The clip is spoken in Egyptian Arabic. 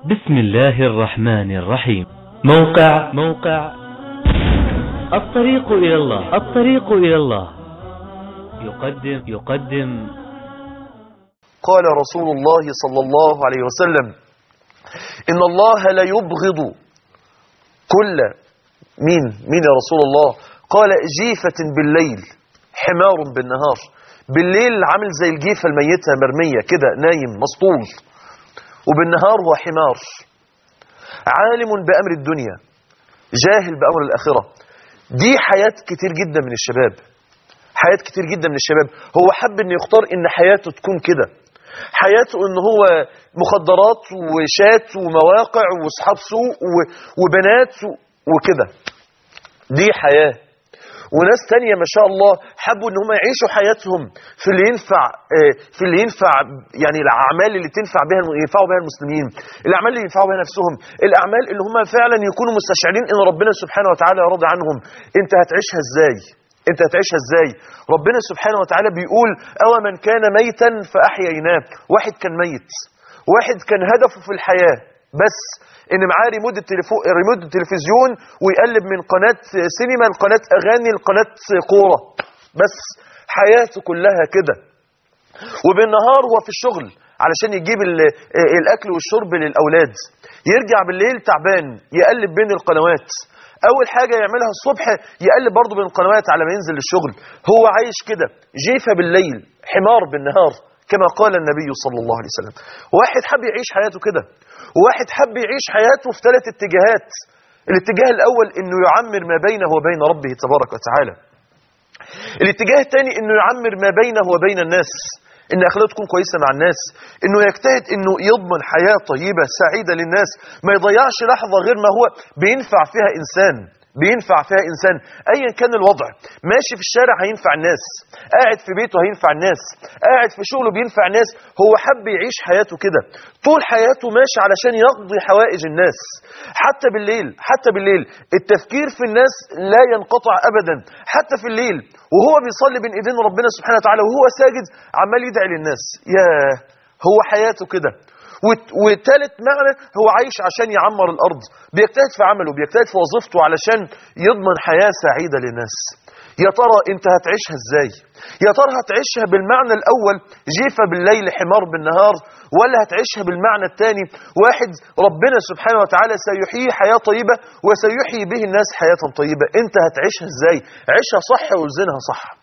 بسم الله الرحمن الرحيم موقع موقع الطريق إلى الله الطريق إلى الله يقدم يقدم قال رسول الله صلى الله عليه وسلم إن الله لا يبغض كل مين مين يا رسول الله قال جيفة بالليل حمار بالنهار بالليل عامل زي الجيفة الميتة مرمية كده نايم مسطول وبالنهار هو حمار عالم بأمر الدنيا جاهل بأمر الآخرة دي حياة كتير جدا من الشباب حياة كتير جدا من الشباب هو حب ان يختار ان حياته تكون كده حياته ان هو مخدرات وشات ومواقع واصحاب سوق و- وبنات و- وكده دي حياة وناس تانية ما شاء الله حبوا ان هم يعيشوا حياتهم في اللي ينفع آه، في اللي ينفع يعني الاعمال اللي تنفع بها ينفعوا بها المسلمين الاعمال اللي ينفعوا بها نفسهم الاعمال اللي هم فعلا يكونوا مستشعرين ان ربنا سبحانه وتعالى راضي عنهم انت هتعيشها ازاي انت هتعيشها ازاي ربنا سبحانه وتعالى بيقول او من كان ميتا فاحييناه واحد كان ميت واحد كان هدفه في الحياة بس ان معاه ريموت التليفون ريموت التلفزيون ويقلب من قناة سينما لقناة اغاني لقناة كورة بس حياته كلها كده وبالنهار هو في الشغل علشان يجيب ال- الاكل والشرب للاولاد يرجع بالليل تعبان يقلب بين القنوات اول حاجه يعملها الصبح يقلب برضه بين القنوات على ما ينزل الشغل هو عايش كده جيفه بالليل حمار بالنهار كما قال النبي صلى الله عليه وسلم واحد حب يعيش حياته كده وواحد حب يعيش حياته في ثلاث اتجاهات الاتجاه الاول انه يعمر ما بينه وبين ربه تبارك وتعالى الاتجاه الثاني انه يعمر ما بينه وبين الناس ان اخلاقه تكون كويسه مع الناس انه يجتهد انه يضمن حياه طيبه سعيده للناس ما يضيعش لحظه غير ما هو بينفع فيها انسان بينفع فيها انسان ايا كان الوضع ماشي في الشارع هينفع الناس قاعد في بيته هينفع الناس قاعد في شغله بينفع الناس هو حب يعيش حياته كده طول حياته ماشي علشان يقضي حوائج الناس حتى بالليل حتى بالليل التفكير في الناس لا ينقطع ابدا حتى في الليل وهو بيصلي بين ايدين ربنا سبحانه وتعالى وهو ساجد عمال يدعي للناس ياه هو حياته كده وت- وتالت معنى هو عايش عشان يعمر الارض بيجتهد في عمله بيجتهد في وظيفته علشان يضمن حياه سعيده للناس يا ترى انت هتعيشها ازاي يا ترى هتعيشها بالمعنى الاول جيفه بالليل حمار بالنهار ولا هتعيشها بالمعنى الثاني واحد ربنا سبحانه وتعالى سيحيي حياه طيبه وسيحيي به الناس حياه طيبه انت هتعيشها ازاي عيشها صح وزنها صح